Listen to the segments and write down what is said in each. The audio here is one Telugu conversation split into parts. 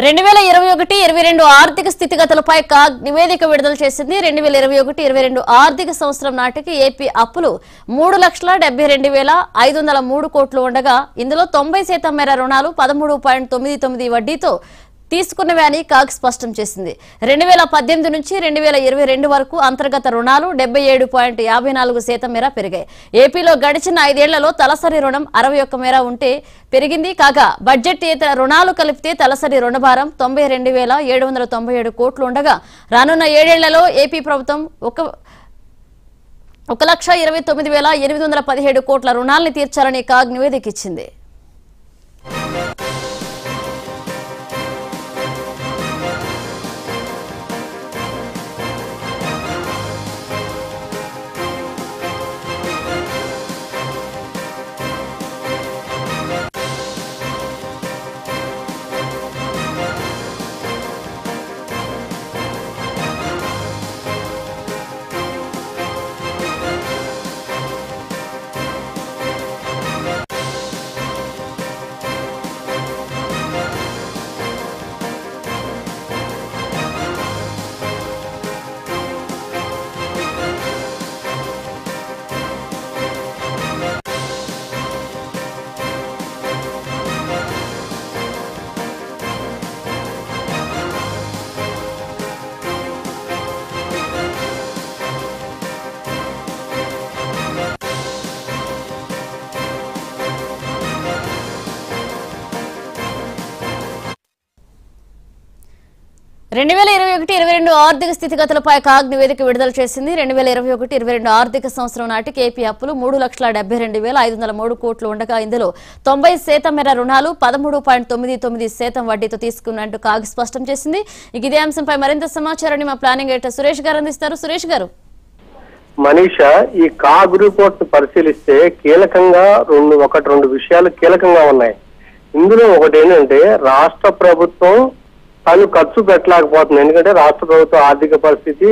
రెండు వేల ఇరవై ఒకటి ఇరవై రెండు ఆర్థిక స్థితిగతులపై కాగ్ నివేదిక విడుదల చేసింది రెండు వేల ఇరవై ఒకటి ఇరవై రెండు ఆర్థిక సంవత్సరం నాటికి ఏపీ అప్పులు మూడు లక్షల డెబ్బై రెండు వేల ఐదు వందల మూడు కోట్లు ఉండగా ఇందులో తొంభై శాతం మేర రుణాలు పదమూడు పాయింట్ తొమ్మిది తొమ్మిది వడ్డీతో తీసుకున్నవే అని కాగ్ స్పష్టం చేసింది రెండు వేల పద్దెనిమిది నుంచి రెండు వేల ఇరవై రెండు వరకు అంతర్గత రుణాలు డెబ్బై ఏడు పాయింట్ యాభై నాలుగు శాతం మేర పెరిగాయి ఏపీలో గడిచిన ఐదేళ్లలో తలసరి రుణం అరవై ఒక్క మేర ఉంటే పెరిగింది కాగా బడ్జెట్ ఇతర రుణాలు కలిపితే తలసరి రుణభారం తొంభై రెండు వేల ఏడు వందల తొంభై ఏడు కోట్లు ఉండగా రానున్న ఏడేళ్లలో ఏపీ ప్రభుత్వం ఒక ఒక లక్ష ఇరవై తొమ్మిది వేల ఎనిమిది వందల పదిహేడు కోట్ల రుణాల్ని తీర్చాలని కాగ్ నివేదిక ఇచ్చింది రెండు వేల ఇరవై ఒకటి ఇరవై రెండు ఆర్థిక స్థితిగతులపై కాగ్ నివేదిక విడుదల చేసింది రెండు వేల ఇరవై ఒకటి ఇరవై రెండు ఆర్థిక సంవత్సరం నాటికి ఏపీ అప్పులు మూడు లక్షల డెబ్బై రెండు వేల ఐదు వందల మూడు కోట్లు ఉండగా ఇందులో తొంభై శాతం మేర రుణాలు పదమూడు పాయింట్ తొమ్మిది తొమ్మిది శాతం వడ్డీతో తీసుకున్నట్టు కాగ్ స్పష్టం చేసింది ఇక ఇదే అంశంపై మరింత సమాచారాన్ని మా ప్లానింగ్ ఎడిటర్ సురేష్ గారు అందిస్తారు సురేష్ గారు మనీష ఈ కాగ్ రిపోర్ట్ పరిశీలిస్తే కీలకంగా రెండు ఒకటి రెండు విషయాలు కీలకంగా ఉన్నాయి ఇందులో ఒకటి ఏంటంటే రాష్ట్ర ప్రభుత్వం తను ఖర్చు పెట్టలేకపోతుంది ఎందుకంటే రాష్ట్ర ప్రభుత్వ ఆర్థిక పరిస్థితి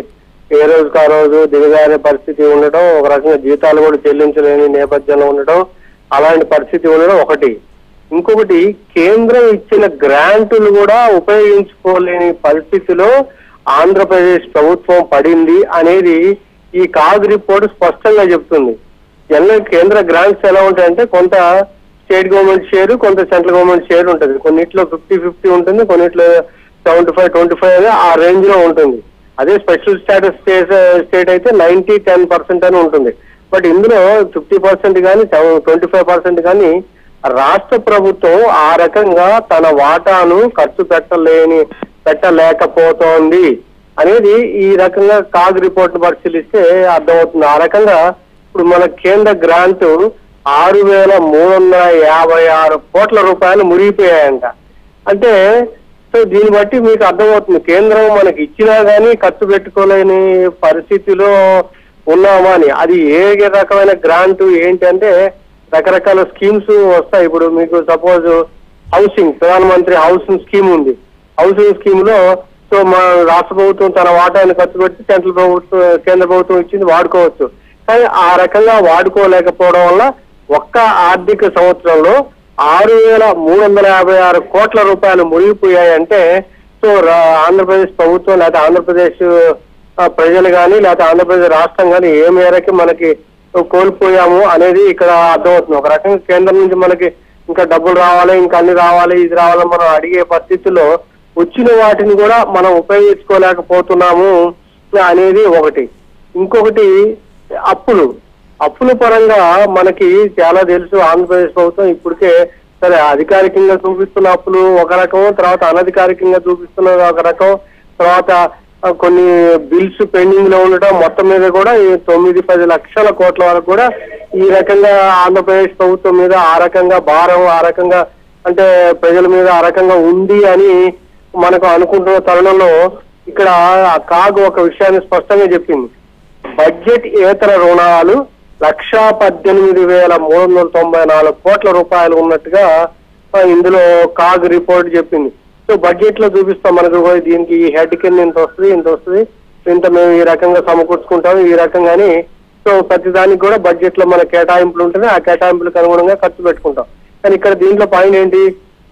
ఏ రోజుకి ఆ రోజు దిగజారే పరిస్థితి ఉండడం ఒక రకంగా జీతాలు కూడా చెల్లించలేని నేపథ్యంలో ఉండడం అలాంటి పరిస్థితి ఉండడం ఒకటి ఇంకొకటి కేంద్రం ఇచ్చిన గ్రాంటులు కూడా ఉపయోగించుకోలేని పరిస్థితిలో ఆంధ్రప్రదేశ్ ప్రభుత్వం పడింది అనేది ఈ కాగ్ రిపోర్ట్ స్పష్టంగా చెప్తుంది జనరల్ కేంద్ర గ్రాంట్స్ ఎలా ఉంటాయంటే కొంత స్టేట్ గవర్నమెంట్ షేర్ కొంత సెంట్రల్ గవర్నమెంట్ షేర్ ఉంటుంది కొన్నిట్లో ఫిఫ్టీ ఫిఫ్టీ ఉంటుంది కొన్నిట్లో సెవెంటీ ఫైవ్ ట్వంటీ ఫైవ్ ఆ రేంజ్ లో ఉంటుంది అదే స్పెషల్ స్టేటస్ స్టేట్ స్టేట్ అయితే నైన్టీ టెన్ పర్సెంట్ అని ఉంటుంది బట్ ఇందులో ఫిఫ్టీ పర్సెంట్ కానీ ట్వంటీ ఫైవ్ పర్సెంట్ కానీ రాష్ట్ర ప్రభుత్వం ఆ రకంగా తన వాటాను ఖర్చు పెట్టలేని పెట్టలేకపోతోంది అనేది ఈ రకంగా కాగ్ రిపోర్ట్ పరిశీలిస్తే అర్థమవుతుంది ఆ రకంగా ఇప్పుడు మన కేంద్ర గ్రాంట్ ఆరు వేల మూడు వందల యాభై ఆరు కోట్ల రూపాయలు మురిగిపోయాయంట అంటే సో దీన్ని బట్టి మీకు అర్థమవుతుంది కేంద్రం మనకి ఇచ్చినా గానీ ఖర్చు పెట్టుకోలేని పరిస్థితిలో ఉన్నామా అని అది ఏ రకమైన గ్రాంట్ ఏంటి అంటే రకరకాల స్కీమ్స్ వస్తాయి ఇప్పుడు మీకు సపోజ్ హౌసింగ్ ప్రధానమంత్రి హౌసింగ్ స్కీమ్ ఉంది హౌసింగ్ స్కీమ్ లో సో మా రాష్ట్ర ప్రభుత్వం తన వాటాన్ని ఖర్చు పెట్టి సెంట్రల్ ప్రభుత్వం కేంద్ర ప్రభుత్వం ఇచ్చింది వాడుకోవచ్చు కానీ ఆ రకంగా వాడుకోలేకపోవడం వల్ల ఒక్క ఆర్థిక సంవత్సరంలో ఆరు వేల మూడు వందల యాభై ఆరు కోట్ల రూపాయలు మునిగిపోయాయంటే సో రా- ఆంధ్రప్రదేశ్ ప్రభుత్వం లేదా ఆంధ్రప్రదేశ్ ఆ, ప్రజలు కానీ లేకపోతే ఆంధ్రప్రదేశ్ రాష్ట్రం కానీ ఏ మేరకి మనకి కోల్పోయాము అనేది ఇక్కడ అర్థమవుతుంది ఒక రకంగా కేంద్రం నుంచి మనకి ఇంకా డబ్బులు రావాలి ఇంకా అన్ని రావాలి ఇది రావాలని మనం అడిగే పరిస్థితుల్లో వచ్చిన వాటిని కూడా మనం ఉపయోగించుకోలేకపోతున్నాము అనేది ఒకటి ఇంకొకటి అప్పులు అప్పుల పరంగా మనకి చాలా తెలుసు ఆంధ్రప్రదేశ్ ప్రభుత్వం ఇప్పటికే సరే అధికారికంగా చూపిస్తున్న అప్పులు ఒక రకం తర్వాత అనధికారికంగా చూపిస్తున్న ఒక రకం తర్వాత ఆ, కొన్ని బిల్స్ పెండింగ్ లో ఉండటం మొత్తం మీద కూడా ఈ తొమ్మిది పది లక్షల కోట్ల వరకు కూడా ఈ రకంగా ఆంధ్రప్రదేశ్ ప్రభుత్వం మీద ఆ రకంగా భారం ఆ రకంగా అంటే ప్రజల మీద ఆ రకంగా ఉంది అని మనకు అనుకుంటున్న తరుణంలో ఇక్కడ ఆ కాగు ఒక విషయాన్ని స్పష్టంగా చెప్పింది బడ్జెట్ ఏతర రుణాలు లక్షా పద్దెనిమిది వేల మూడు వందల తొంభై నాలుగు కోట్ల రూపాయలు ఉన్నట్టుగా ఆ, ఇందులో కాగ్ రిపోర్ట్ చెప్పింది సో బడ్జెట్ లో చూపిస్తాం మనకు కూడా దీనికి ఈ హెడ్ కింద ఇంత వస్తుంది ఇంత వస్తుంది ఇంత మేము ఈ రకంగా సమకూర్చుకుంటాం ఈ రకంగాని సో ప్రతి దానికి కూడా బడ్జెట్ లో మన కేటాయింపులు ఉంటుంది ఆ కేటాయింపులకు అనుగుణంగా ఖర్చు పెట్టుకుంటాం కానీ ఇక్కడ దీంట్లో పాయింట్ ఏంటి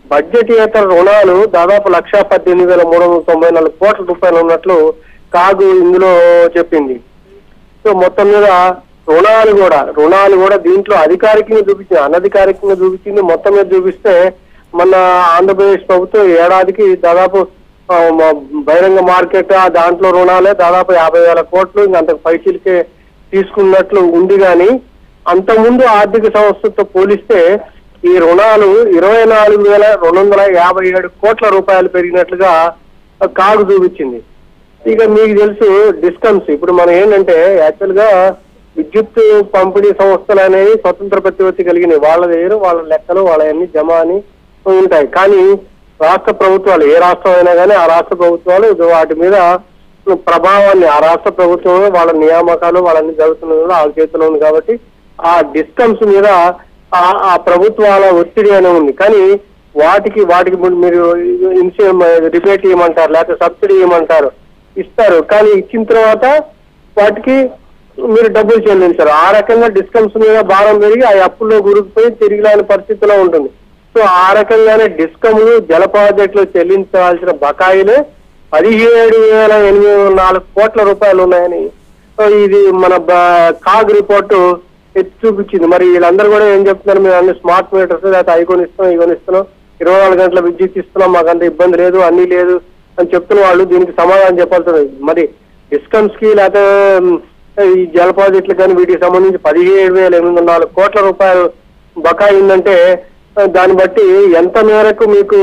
బడ్జెటేతర రుణాలు దాదాపు లక్ష పద్దెనిమిది వేల మూడు వందల తొంభై నాలుగు కోట్ల రూపాయలు ఉన్నట్లు కాగు ఇందులో చెప్పింది సో మొత్తం మీద రుణాలు కూడా రుణాలు కూడా దీంట్లో అధికారికంగా చూపించింది అనధికారికంగా చూపించింది మొత్తం మీద చూపిస్తే మన ఆంధ్రప్రదేశ్ ప్రభుత్వం ఏడాదికి దాదాపు ఆ, మ- బహిరంగ మార్కెట్ ఆ దాంట్లో రుణాలే దాదాపు యాభై వేల కోట్లు ఇంకా అంతకు పైసలకే తీసుకున్నట్లు ఉంది కానీ అంతకుముందు ఆర్థిక సంస్థతో పోలిస్తే ఈ రుణాలు ఇరవై నాలుగు వేల రెండు వందల యాభై ఏడు కోట్ల రూపాయలు పెరిగినట్లుగా కాగు చూపించింది ఇక మీకు తెలుసు డిస్కమ్స్ ఇప్పుడు మనం ఏంటంటే యాక్చువల్ గా విద్యుత్ పంపిణీ సంస్థలు అనేవి స్వతంత్ర ప్రతిపత్తి కలిగినవి వాళ్ళ దగ్గర వాళ్ళ లెక్కలు వాళ్ళ అన్ని జమ అని ఉంటాయి కానీ రాష్ట్ర ప్రభుత్వాలు ఏ రాష్ట్రం అయినా కానీ ఆ రాష్ట్ర ప్రభుత్వాలు ఇది వాటి మీద ప్రభావాన్ని ఆ రాష్ట్ర ప్రభుత్వం వాళ్ళ నియామకాలు వాళ్ళన్ని జరుగుతున్నది కూడా వాళ్ళ చేతిలో ఉంది కాబట్టి ఆ డిస్కమ్స్ మీద ఆ ఆ ప్రభుత్వాల ఒత్తిడి అనే ఉంది కానీ వాటికి వాటికి ఇప్పుడు మీరు ఇన్సూరెన్స్ రిబేట్ ఇవ్వమంటారు లేకపోతే సబ్సిడీ ఇవ్వమంటారు ఇస్తారు కానీ ఇచ్చిన తర్వాత వాటికి మీరు డబ్బులు చెల్లించారు ఆ రకంగా డిస్కమ్స్ మీద భారం పెరిగి ఆ అప్పుల్లో గురికిపోయి తిరిగి రాని పరిస్థితిలో ఉంటుంది సో ఆ రకంగానే డిస్కమ్లు జల ప్రాజెక్టులు చెల్లించాల్సిన బకాయిలే పదిహేడు వేల ఎనిమిది వందల నాలుగు కోట్ల రూపాయలు ఉన్నాయని సో ఇది మన బ- కాగ్ రిపోర్టు ఎత్తి చూపించింది మరి వీళ్ళందరూ కూడా ఏం చెప్తున్నారు మీరు అన్ని స్మార్ట్ మీటర్స్ లేకపోతే అవి కొనిస్తున్నాం ఇవి కొనిస్తున్నాం ఇరవై నాలుగు గంటల విద్యుత్ ఇస్తున్నాం మాకు అంత ఇబ్బంది లేదు అన్ని లేదు అని చెప్తున్న వాళ్ళు దీనికి సమాధానం చెప్పాల్సి ఉంది. మరి డిస్కమ్స్ కి లేకపోతే ఉమ్, ఈ జల ప్రాజెక్టులు కానీ వీటికి సంబంధించి పదిహేడు వేల ఎనిమిది వందల నాలుగు కోట్ల రూపాయలు బకాయి ఉందంటే ఆ, దాన్ని బట్టి ఎంత మేరకు మీకు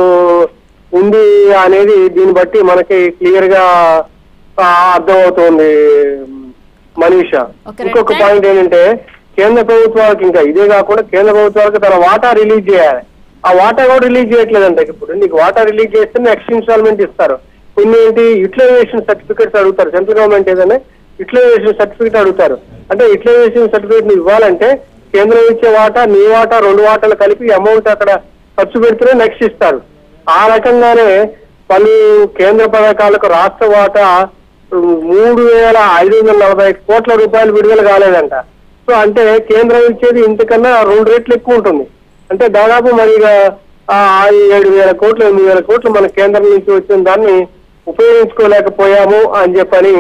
ఉంది అనేది దీన్ని బట్టి మనకి క్లియర్ గా ఆ, అర్థమవుతుంది మనీషా Okay, ఇంకొక right. పాయింట్ ఏంటంటే కేంద్ర ప్రభుత్వాలకు ఇంకా ఇదే కాకుండా కేంద్ర ప్రభుత్వాలకు తన వాటా రిలీజ్ చేయాలి ఆ వాటా కూడా రిలీజ్ చేయట్లేదంట ఇప్పుడు నీకు వాటా రిలీజ్ చేస్తే నెక్స్ట్ ఇన్స్టాల్మెంట్ ఇస్తారు కొన్ని ఏంటి యూటిలైజేషన్ సర్టిఫికేట్స్ అడుగుతారు సెంట్రల్ గవర్నమెంట్ ఏదైనా యూటిలైజేషన్ సర్టిఫికేట్ అడుగుతారు అంటే యూటిలైజేషన్ సర్టిఫికేట్ నువ్వు ఇవ్వాలంటే కేంద్రం ఇచ్చే వాటా నీ వాటా రెండు వాటాలు కలిపి అమౌంట్ అక్కడ ఖర్చు పెడితేనే నెక్స్ట్ ఇస్తారు ఆ రకంగానే పలు కేంద్ర పథకాలకు రాష్ట్ర వాటా మూడు వేల ఐదు వందల నలభై కోట్ల రూపాయలు విడుదల కాలేదంట సో అంటే కేంద్రం ఇచ్చేది ఇంతకన్నా రెండు రెట్లు ఎక్కువ ఉంటుంది అంటే దాదాపు మరి ఇక ఆ ఏడు వేల కోట్లు ఎనిమిది వేల కోట్లు మన కేంద్రం నుంచి వచ్చిన దాన్ని ఉపయోగించుకోలేకపోయాము అని చెప్పని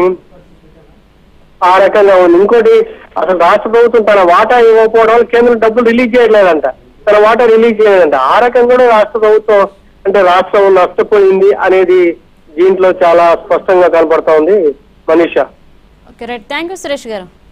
ఆ రకంగా ఉంది ఇంకోటి అసలు రాష్ట్ర ప్రభుత్వం తన వాటా ఇవ్వకపోవడం వల్ల కేంద్రం డబ్బులు రిలీజ్ చేయట్లేదంట తన వాటా రిలీజ్ చేయలేదంట ఆ రకంగా కూడా రాష్ట్ర ప్రభుత్వం అంటే రాష్ట్రం నష్టపోయింది అనేది దీంట్లో చాలా స్పష్టంగా కనపడతా ఉంది Manisha okay right thank you Suresh గారు